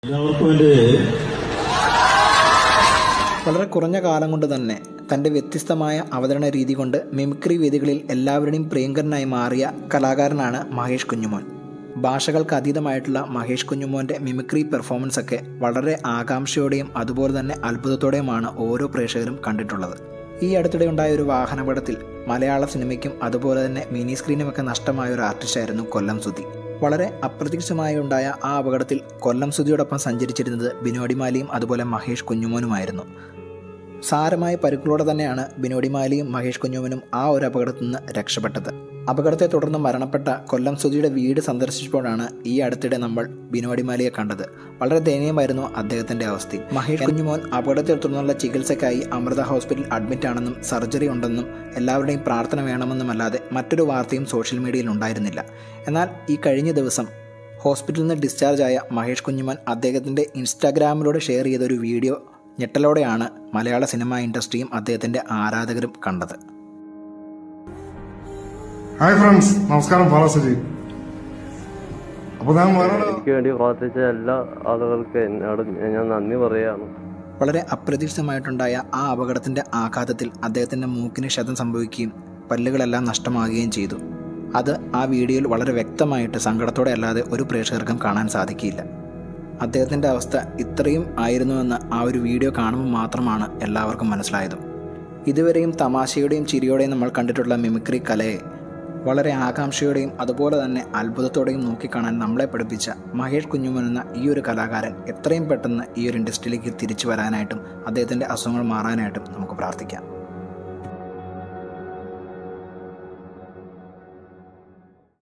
എല്ലാവർക്കും എൻ്റെ വളരെ കുറഞ്ഞ കാലം കൊണ്ട് തന്നെ തൻ്റെ വ്യത്യസ്തമായ അവതരണ രീതി കൊണ്ട് മിമിക്രി വേദികളിൽ എല്ലാവരുടെയും പ്രിയങ്കരനായി മാറിയ കലാകാരനാണ് മഹേഷ് കുഞ്ഞുമോൻ ഭാഷകൾക്ക് അതീതമായിട്ടുള്ള മഹേഷ് കുഞ്ഞുമോൻ്റെ മിമിക്രി പെർഫോമൻസ് ഒക്കെ വളരെ ആകാംക്ഷയോടെയും അതുപോലെ തന്നെ അത്ഭുതത്തോടെയുമാണ് ഓരോ പ്രേക്ഷകരും കണ്ടിട്ടുള്ളത് ഈ അടുത്തിടെ ഉണ്ടായ ഒരു വാഹനാപകടത്തിൽ മലയാള സിനിമയ്ക്കും അതുപോലെ തന്നെ മിനി സ്ക്രീനുമൊക്കെ നഷ്ടമായ ഒരു ആർട്ടിസ്റ്റായിരുന്നു കൊല്ലം സുധി വളരെ അപ്രതീക്ഷിതമായി ഉണ്ടായ ആ അപകടത്തിൽ കൊല്ലം സുധിയോടൊപ്പം സഞ്ചരിച്ചിരുന്നത് ബിനോടിമാലിയും അതുപോലെ മഹേഷ് കുഞ്ഞുമോനുമായിരുന്നു സാരമായ പരുക്കളോടെ തന്നെയാണ് ബിനോടിമാലിയും മഹേഷ് കുഞ്ഞുമനും ആ ഒരു അപകടത്തിൽ നിന്ന് രക്ഷപ്പെട്ടത് അപകടത്തെ തുടർന്ന് മരണപ്പെട്ട കൊല്ലം സുധിയുടെ വീട് സന്ദർശിച്ചപ്പോഴാണ് ഈ അടുത്തിടെ നമ്മൾ ബിനോടിമാലിയെ കണ്ടത് വളരെ ദയനീയമായിരുന്നു അദ്ദേഹത്തിന്റെ അവസ്ഥ മഹേഷ് കുഞ്ഞുമോൻ അപകടത്തെ തുടർന്നുള്ള ചികിത്സയ്ക്കായി അമൃത ഹോസ്പിറ്റൽ അഡ്മിറ്റ് ആണെന്നും സർജറി ഉണ്ടെന്നും എല്ലാവരുടെയും പ്രാർത്ഥന വേണമെന്നുമല്ലാതെ മറ്റൊരു വാർത്തയും സോഷ്യൽ മീഡിയയിൽ ഉണ്ടായിരുന്നില്ല എന്നാൽ ഈ കഴിഞ്ഞ ദിവസം ഹോസ്പിറ്റലിൽ നിന്ന് ഡിസ്ചാർജ് ആയ മഹേഷ് കുഞ്ഞുമൻ അദ്ദേഹത്തിൻ്റെ ഇൻസ്റ്റാഗ്രാമിലൂടെ ഷെയർ ചെയ്ത ഒരു വീഡിയോ ഞെട്ടലോടെയാണ് മലയാള സിനിമാ ഇൻഡസ്ട്രിയും അദ്ദേഹത്തിൻ്റെ ആരാധകരും കണ്ടത് ഹായ് ഫ്രണ്ട്സ് നമസ്കാരം ഫാലസുജി അപ്പൊ ഞാൻ വേറെ എനിക്ക് വേണ്ടി പ്രാർത്ഥിച്ച എല്ലാ ആളുകൾക്ക് എന്നോട് ഞാൻ നന്ദി പറയാണ് വളരെ അപ്രതീക്ഷിതമായിട്ടുണ്ടായ ആ അപകടത്തിൻ്റെ ആഘാതത്തിൽ അദ്ദേഹത്തിൻ്റെ മൂക്കിന് ക്ഷതം സംഭവിക്കുകയും പല്ലുകളെല്ലാം നഷ്ടമാകുകയും ചെയ്തു അത് ആ വീഡിയോയിൽ വളരെ വ്യക്തമായിട്ട് സങ്കടത്തോടെ അല്ലാതെ ഒരു പ്രേക്ഷകർക്കും കാണാൻ സാധിക്കില്ല അദ്ദേഹത്തിൻ്റെ അവസ്ഥ ഇത്രയും ആയിരുന്നുവെന്ന് ആ ഒരു വീഡിയോ കാണുമ്പോൾ മാത്രമാണ് എല്ലാവർക്കും മനസ്സിലായതും ഇതുവരെയും തമാശയുടെയും ചിരിയോടെയും നമ്മൾ കണ്ടിട്ടുള്ള മിമിക്രി കലയെ വളരെ ആകാംക്ഷയോടെയും അതുപോലെ തന്നെ അത്ഭുതത്തോടെയും നോക്കിക്കാണാൻ നമ്മളെ പഠിപ്പിച്ച മഹേഷ് കുഞ്ഞുമൻ എന്ന ഈ ഒരു കലാകാരൻ എത്രയും പെട്ടെന്ന് ഈ ഒരു ഇൻഡസ്ട്രിയിലേക്ക് തിരിച്ചു വരാനായിട്ടും അദ്ദേഹത്തിൻ്റെ അസുഖങ്ങൾ മാറാനായിട്ടും നമുക്ക് പ്രാർത്ഥിക്കാം